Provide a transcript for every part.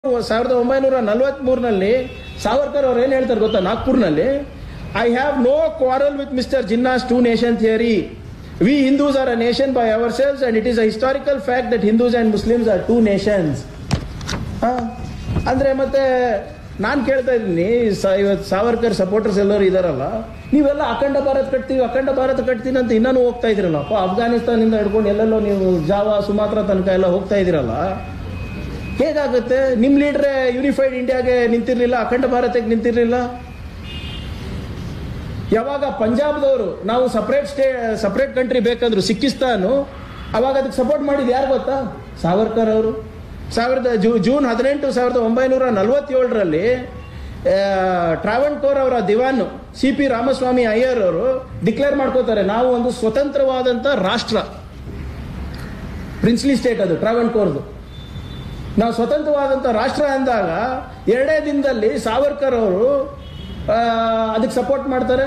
ಸಾವಿರದ ಒಂಬೈನೂರ ನಲವತ್ಮೂರಿನಲ್ಲಿ ಸಾವರ್ಕರ್ ಅವ್ರು ಏನು ಹೇಳ್ತಾರೆ ಗೊತ್ತಾ ನಾಗ್ಪುರ್ನಲ್ಲಿ I have no quarrel with Mister Jinnah's two nation theory we Hindus are a nation by our selves and it is a historical fact that Hindus and Muslims are two nations ಅಂದ್ರೆ ಮತ್ತೆ ನಾನು ಕೇಳ್ತಾ ಇದ್ದೀನಿ ಸ- ಇವತ್ತು ಸಾವರ್ಕರ್ ಸಪೋರ್ಟರ್ಸ್ ಎಲ್ಲರೂ ಇದಾರಲ್ಲ ನೀವೆಲ್ಲ ಅಖಂಡ ಭಾರತ್ ಕಟ್ತೀವಿ ಅಖಂಡ ಭಾರತ ಕಟ್ತೀನಿ ಅಂತ ಇನ್ನೂ ಹೋಗ್ತಾ ಇದ್ದೀರಲ್ಲ ಅಪ್ಪ ಅಫ್ಘಾನಿಸ್ತಾನಿಂದ ಹಿಡ್ಕೊಂಡು ಎಲ್ಲೆಲ್ಲೋ ನೀವು ಜಾವಾ ಸುಮಾತ್ರ ತನಕ ಎಲ್ಲ ಹೋಗ್ತಾ ಇದ್ದೀರಲ್ಲ ಹೇಗಾಗುತ್ತೆ ನಿಮ್ಮ ಲೀಡ್ರೆ ಯೂನಿಫೈಡ್ ಇಂಡಿಯಾಗೆ ನಿಂತಿರ್ಲಿಲ್ಲ ಅಖಂಡ ಭಾರತಕ್ಕೆ ನಿಂತಿರ್ಲಿಲ್ಲ ಯಾವಾಗ ಪಂಜಾಬ್ದವರು ನಾವು ಸಪ್ರೇಟ್ ಸ್ಟೇ ಸಪ್ರೇಟ್ ಕಂಟ್ರಿ ಬೇಕಂದ್ರು ಸಿಕ್ಕಿಸ್ತಾನು ಅವಾಗ ಅದಕ್ಕೆ ಸಪೋರ್ಟ್ ಮಾಡಿದ್ದು ಯಾರು ಗೊತ್ತಾ ಸಾವರ್ಕರ್ ಅವರು ಸಾವಿರದ ಜೂ ಜೂನ್ ಹದಿನೆಂಟು ಸಾವಿರದ ಒಂಬೈನೂರ ನಲವತ್ತೇಳರಲ್ಲಿ ಟ್ರಾವಣ್ಕೋರ್ ಅವರ ದಿವಾನ್ ಸಿ ಪಿ ರಾಮಸ್ವಾಮಿ ಅಯ್ಯರ್ ಅವರು ಡಿಕ್ಲೇರ್ ಮಾಡ್ಕೋತಾರೆ ನಾವು ಒಂದು ಸ್ವತಂತ್ರವಾದಂಥ ರಾಷ್ಟ್ರ ಪ್ರಿನ್ಸ್ಲಿ ಸ್ಟೇಟ್ ಅದು ಟ್ರಾವಣ್ಕೋರ್ದು ನಾವು ಸ್ವತಂತ್ರವಾದಂಥ ರಾಷ್ಟ್ರ ಅಂದಾಗ ಎರಡೇ ದಿನದಲ್ಲಿ ಸಾವರ್ಕರ್ ಅವರು ಅದಕ್ಕೆ ಸಪೋರ್ಟ್ ಮಾಡ್ತಾರೆ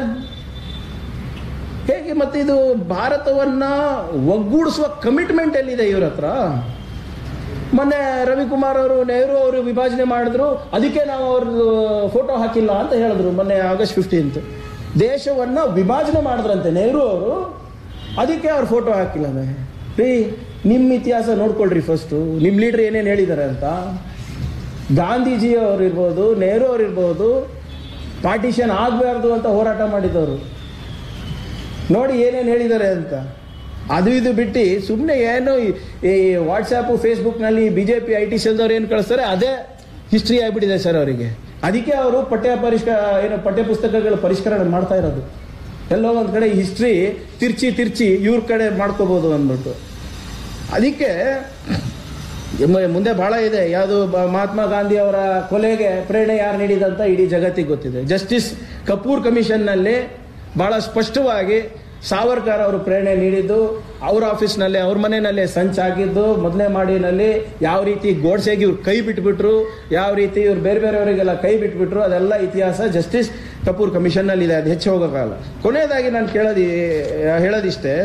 ಹೇಗೆ ಮತ್ತೆ ಇದು ಭಾರತವನ್ನ ಒಗ್ಗೂಡಿಸುವ ಕಮಿಟ್ಮೆಂಟ್ ಎಲ್ಲಿದೆ ಇವ್ರ ಹತ್ರ ಮೊನ್ನೆ ರವಿಕುಮಾರ್ ಅವರು ನೆಹರು ಅವರು ವಿಭಜನೆ ಮಾಡಿದ್ರು ಅದಕ್ಕೆ ನಾವು ಅವ್ರದ್ದು ಫೋಟೋ ಹಾಕಿಲ್ಲ ಅಂತ ಹೇಳಿದ್ರು ಮೊನ್ನೆ ಆಗಸ್ಟ್ ಫಿಫ್ಟೀನ್ತ್ ದೇಶವನ್ನ ವಿಭಜನೆ ಮಾಡಿದ್ರಂತೆ ನೆಹರು ಅವರು ಅದಕ್ಕೆ ಅವ್ರು ಫೋಟೋ ಹಾಕಿಲ್ಲ ರೀ ನಿಮ್ಮ ಇತಿಹಾಸ ನೋಡ್ಕೊಳ್ರಿ ಫಸ್ಟು ನಿಮ್ಮ ಲೀಡರ್ ಏನೇನು ಹೇಳಿದ್ದಾರೆ ಅಂತ ಗಾಂಧೀಜಿ ಅವ್ರು ಇರ್ಬೋದು ನೆಹರು ಅವ್ರು ಇರ್ಬೋದು ಪಾರ್ಟಿಷನ್ ಆಗಬಾರ್ದು ಅಂತ ಹೋರಾಟ ಮಾಡಿದವರು ನೋಡಿ ಏನೇನು ಹೇಳಿದ್ದಾರೆ ಅಂತ ಅದು ಇದು ಬಿಟ್ಟು ಸುಮ್ಮನೆ ಏನು ಈ- ಈ ವಾಟ್ಸಪ್ಪು ಫೇಸ್ಬುಕ್ನಲ್ಲಿ B J P I T ಸೆಲ್ದವ್ರು ಏನು ಕಳಿಸ್ತಾರೆ ಅದೇ ಹಿಸ್ಟ್ರಿ ಆಗಿಬಿಟ್ಟಿದೆ ಸರ್ ಅವರಿಗೆ ಅದಕ್ಕೆ ಅವರು ಪಠ್ಯ ಪರಿಷ್ಕಾರ ಏನು ಪಠ್ಯ ಪುಸ್ತಕಗಳ ಪರಿಷ್ಕರಣೆ ಮಾಡ್ತಾ ಇರೋದು ಎಲ್ಲೋ ಒಂದು ಕಡೆ ಹಿಸ್ಟ್ರಿ ತಿರ್ಚಿ ತಿರ್ಚಿ ಇವ್ರ ಕಡೆ ಮಾಡ್ಕೋಬೋದು ಅಂದ್ಬಿಟ್ಟು ಅದಕ್ಕೆ ಎಮ್ಮ- ಮುಂದೆ ಬಹಳ ಇದೆ ಯಾವುದು ಬ- ಮಹಾತ್ಮ ಗಾಂಧಿ ಅವರ ಕೊಲೆಗೆ ಪ್ರೇರಣೆ ಯಾರು ನೀಡಿದಂತ ಇಡೀ ಜಗತ್ತಿಗೆ ಗೊತ್ತಿದೆ ಜಸ್ಟಿಸ್ ಕಪೂರ್ ಕಮಿಷನ್ನಲ್ಲಿ ಬಹಳ ಸ್ಪಷ್ಟವಾಗಿ ಸಾವರ್ಕರ್ ಅವರು ಪ್ರೇರಣೆ ನೀಡಿದ್ದು ಅವ್ರ ಆಫೀಸ್ನಲ್ಲೇ ಅವ್ರ ಮನೆಯಲ್ಲೇ ಸಂಚಾಗಿದ್ದು ಮೊದಲನೇ ಮಾಡಿನಲ್ಲಿ ಯಾವ ರೀತಿ ಗೋಡ್ಸೆಗೆ ಇವ್ರು ಕೈ ಬಿಟ್ಬಿಟ್ರು ಯಾವ ರೀತಿ ಇವ್ರು ಬೇರೆ ಬೇರೆಯವರಿಗೆಲ್ಲ ಕೈ ಬಿಟ್ಬಿಟ್ರು ಅದೆಲ್ಲ ಇತಿಹಾಸ ಜಸ್ಟಿಸ್ ಕಪೂರ್ ಕಮಿಷನ್ನಲ್ಲಿ ಇದೆ ಅದು ಹೆಚ್ಚು ಹೋಗೋಕ್ಕಾಗಲ್ಲ ಕೊನೆಯದಾಗಿ ನಾನು ಕೇಳೋದಿ ಹೇಳೋದಿಷ್ಟೇ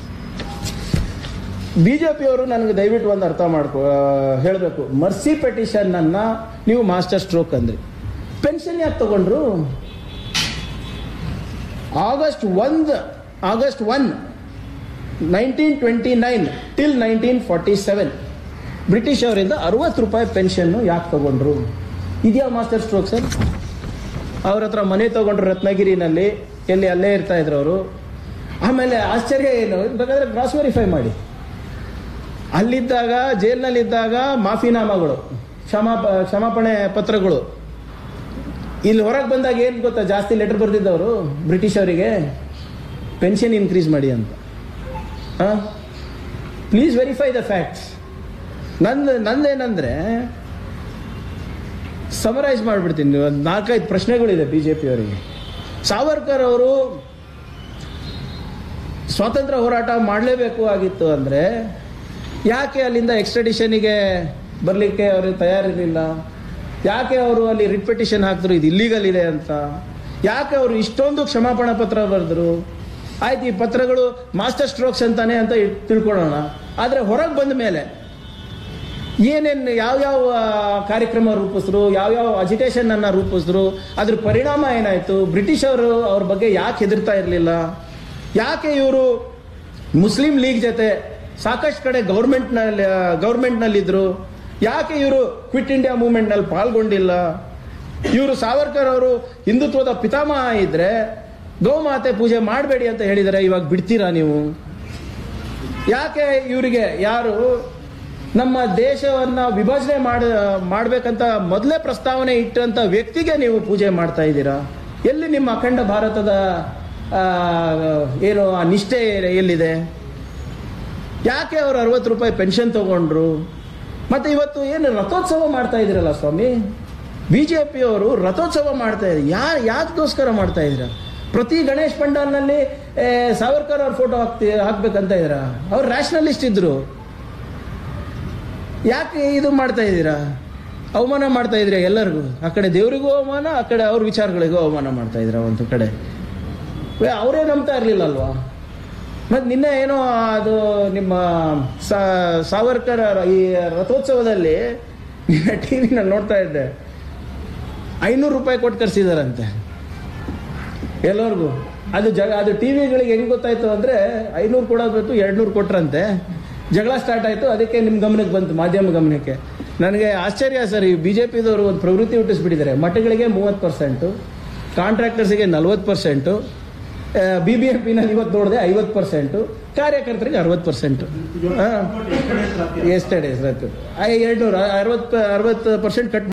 ಬಿಜೆಪಿಯವರು ನನಗೆ ದಯವಿಟ್ಟು ಒಂದು ಅರ್ಥ ಮಾಡ್ಕೊ ಹೇಳಬೇಕು ಮರ್ಸಿ ಪೆಟಿಷನ್ ಅನ್ನ ನೀವು ಮಾಸ್ಟರ್ ಸ್ಟ್ರೋಕ್ ಅಂದ್ರಿ ಪೆನ್ಷನ್ ಯಾಕೆ ತಗೊಂಡ್ರು ಆಗಸ್ಟ್ ಒಂದು August one nineteen twenty nine till nineteen forty seven British ಅವರಿಂದ ಅರವತ್ತು ರೂಪಾಯಿ ಪೆನ್ಷನ್ನು ಯಾಕೆ ತಗೊಂಡ್ರು ಇದೆಯಾ ಮಾಸ್ಟರ್ ಸ್ಟ್ರೋಕ್ ಸರ್ ಅವ್ರ ಹತ್ರ ಮನೆ ತಗೊಂಡ್ರು ರತ್ನಗಿರಿನಲ್ಲಿ ಎಲ್ಲಿ ಅಲ್ಲೇ ಇರ್ತಾ ಇದ್ರು ಅವರು ಆಮೇಲೆ ಆಶ್ಚರ್ಯ ಏನು ಬೇಕಾದ್ರೆ ಕ್ರಾಸ್ ವೆರಿಫೈ ಮಾಡಿ ಅಲ್ಲಿದ್ದಾಗ ಜೈಲ್ನಲ್ಲಿದ್ದಾಗ ಮಾಫಿನಾಮಗಳು ಕ್ಷಮಾ ಕ್ಷಮಾಪಣೆ ಪತ್ರಗಳು ಇಲ್ಲಿ ಹೊರಗೆ ಬಂದಾಗ ಏನು ಗೊತ್ತಾ ಜಾಸ್ತಿ ಲೆಟರ್ ಬರೆದಿದ್ದವರು ಬ್ರಿಟಿಷ್ ಅವರಿಗೆ ಪೆನ್ಷನ್ ಇನ್ಕ್ರೀಸ್ ಮಾಡಿ ಅಂತ ಪ್ಲೀಸ್ ವೆರಿಫೈ ದ ಫ್ಯಾಕ್ಟ್ಸ್ ನಂದು ನಂದೇನಂದ್ರೆ ಸಮರೈಸ್ ಮಾಡಿಬಿಡ್ತೀನಿ ಒಂದು ನಾಲ್ಕೈದು ಪ್ರಶ್ನೆಗಳಿದೆ ಬಿ ಜೆ ಅವರಿಗೆ ಸಾವರ್ಕರ್ ಅವರು ಸ್ವಾತಂತ್ರ್ಯ ಹೋರಾಟ ಮಾಡಲೇಬೇಕು ಆಗಿತ್ತು ಅಂದರೆ ಯಾಕೆ ಅಲ್ಲಿಂದ ಎಕ್ಸ್ಟ್ರಡಿಷನಿಗೆ ಬರಲಿಕ್ಕೆ ಅವ್ರಿಗೆ ತಯಾರಿರಲಿಲ್ಲ ಯಾಕೆ ಅವರು ಅಲ್ಲಿ ರಿಪಿಟಿಷನ್ ಹಾಕಿದ್ರು ಇದು ಇಲ್ಲಿಗಲ್ ಇದೆ ಅಂತ ಯಾಕೆ ಅವರು ಇಷ್ಟೊಂದು ಕ್ಷಮಾಪಣಾ ಪತ್ರ ಬರೆದ್ರು ಆಯ್ತು ಈ ಪತ್ರಗಳು ಮಾಸ್ಟರ್ ಸ್ಟ್ರೋಕ್ಸ್ ಅಂತಾನೆ ಅಂತ ಇಟ್- ತಿಳ್ಕೊಳ್ಳೋಣ ಆದರೆ ಹೊರಗೆ ಬಂದ ಮೇಲೆ ಏನೇನು ಯಾವ್ಯಾವ ಕಾರ್ಯಕ್ರಮ ರೂಪಿಸಿದ್ರು ಯಾವ್ಯಾವ ಅಜಿಟೇಷನ್ ಅನ್ನ ರೂಪಿಸಿದ್ರು ಅದ್ರ ಪರಿಣಾಮ ಏನಾಯ್ತು ಬ್ರಿಟಿಷ್ ಅವರು ಅವ್ರ ಬಗ್ಗೆ ಯಾಕೆ ಹೆದರ್ತಾ ಇರಲಿಲ್ಲ ಯಾಕೆ ಇವರು ಮುಸ್ಲಿಂ ಲೀಗ್ ಜೊತೆ ಸಾಕಷ್ಟು ಕಡೆ ಗೌರ್ಮೆಂಟ್ನಲ್ಲಿ ಗೌರ್ಮೆಂಟ್ನಲ್ಲಿದ್ದರು ಯಾಕೆ ಇವರು ಕ್ವಿಟ್ ಇಂಡಿಯಾ ಮೂವ್ಮೆಂಟ್ನಲ್ಲಿ ಪಾಲ್ಗೊಂಡಿಲ್ಲ ಇವರು ಸಾವರ್ಕರ್ ಅವರು ಹಿಂದುತ್ವದ ಪಿತಾಮಹ ಇದ್ರೆ ಗೋಮಾತೆ ಪೂಜೆ ಮಾಡಬೇಡಿ ಅಂತ ಹೇಳಿದರೆ ಇವಾಗ ಬಿಡ್ತೀರಾ ನೀವು ಯಾಕೆ ಇವರಿಗೆ ಯಾರು ನಮ್ಮ ದೇಶವನ್ನ ವಿಭಜನೆ ಮಾಡ ಮಾಡ್ಬೇಕಂತ ಮೊದಲೇ ಪ್ರಸ್ತಾವನೆ ಇಟ್ಟಂತ ವ್ಯಕ್ತಿಗೆ ನೀವು ಪೂಜೆ ಮಾಡ್ತಾ ಇದ್ದೀರಾ ಎಲ್ಲಿ ನಿಮ್ಮ ಅಖಂಡ ಭಾರತದ ಆ, ಏನು ಆ ನಿಷ್ಠೆ ಎಲ್ಲಿದೆ ಯಾಕೆ ಅವರು ಅರವತ್ತು ರೂಪಾಯಿ ಪೆನ್ಷನ್ ತಗೊಂಡ್ರು ಮತ್ತೆ ಇವತ್ತು ಏನು ರಥೋತ್ಸವ ಮಾಡ್ತಾ ಇದ್ದೀರಲ್ಲ ಸ್ವಾಮಿ ಬಿ ಜೆ ಪಿಯವರು ರಥೋತ್ಸವ ಮಾಡ್ತಾ ಇದ್ದಾರೆ ಯಾ ಯಾಕೋಸ್ಕರ ಮಾಡ್ತಾ ಇದ್ದೀರಾ ಪ್ರತಿ ಗಣೇಶ್ ಪಂಡಾಲ್ನಲ್ಲಿ ಏ, ಸಾವರ್ಕರ್ ಅವ್ರ ಫೋಟೋ ಹಾಕ್ತಿ ಹಾಕ್ಬೇಕಂತ ಇದ್ದೀರ ಅವ್ರು ರ್ಯಾಷನಲಿಸ್ಟ್ ಇದ್ರು ಯಾಕೆ ಇದು ಮಾಡ್ತಾ ಇದ್ದೀರಾ ಅವಮಾನ ಮಾಡ್ತಾ ಇದ್ದೀರಾ ಎಲ್ಲರಿಗೂ ಆ ಕಡೆ ದೇವರಿಗೂ ಅವಮಾನ ಆ ಕಡೆ ಅವ್ರ ವಿಚಾರಗಳಿಗೂ ಅವಮಾನ ಮಾಡ್ತಾ ಇದ್ದೀರಾ ಒಂದು ಕಡೆ ವೇ, ಅವರೇ ನಂಬ್ತಾ ಇರಲಿಲ್ಲ ಅಲ್ವಾ ಮತ್ತು ನಿನ್ನೆ ಏನೋ ಅದು ನಿಮ್ಮ ಸಾ- ಸಾವರ್ಕರ್ ಈ ರಥೋತ್ಸವದಲ್ಲಿ ಟಿ ವಿನಲ್ಲಿ ನೋಡ್ತಾ ಇದ್ದೆ ಐನೂರು ರೂಪಾಯಿ ಕೊಟ್ಟು ಕರ್ಸಿದಾರಂತೆ ಎಲ್ಲರಿಗೂ ಅದು ಜಗ ಅದು ಟಿ ವಿಗಳಿಗೆ ಹೆಂಗೆ ಗೊತ್ತಾಯ್ತು ಅಂದರೆ ಐನೂರು ಕೊಡೋದು ಎರಡ್ನೂರು ಕೊಟ್ರಂತೆ ಜಗಳ ಸ್ಟಾರ್ಟ್ ಆಯಿತು ಅದಕ್ಕೆ ನಿಮ್ಮ ಗಮನಕ್ಕೆ ಬಂತು ಮಾಧ್ಯಮ ಗಮನಕ್ಕೆ ನನಗೆ ಆಶ್ಚರ್ಯ ಸರ್ ಈ ಬಿ ಜೆ ಪಿದವರು ಒಂದು ಪ್ರವೃತ್ತಿ ಹುಟ್ಟಿಸ್ಬಿಟ್ಟಿದ್ದಾರೆ ಮಠಗಳಿಗೆ ಮೂವತ್ತು ಪರ್ಸೆಂಟು ಕಾಂಟ್ರಾಕ್ಟರ್ಸಿಗೆ ನಲ್ವತ್ತು ಪರ್ಸೆಂಟು ಬಿ ಬಿ ಎಂ ಪಿನಲ್ಲಿ ಇವತ್ತು ನೋಡಿದೆ ಐವತ್ತು ಪರ್ಸೆಂಟು ಕಾರ್ಯಕರ್ತರಿಗೆ ಅರವತ್ತು ಪರ್ಸೆಂಟು ಹಾಂ ಎಷ್ಟೇ ಡೇಸ್ ಎರಡು ನೂರು ಅರವತ್ತು ಅರವತ್ತು ಪರ್ಸೆಂಟ್ ಕಟ್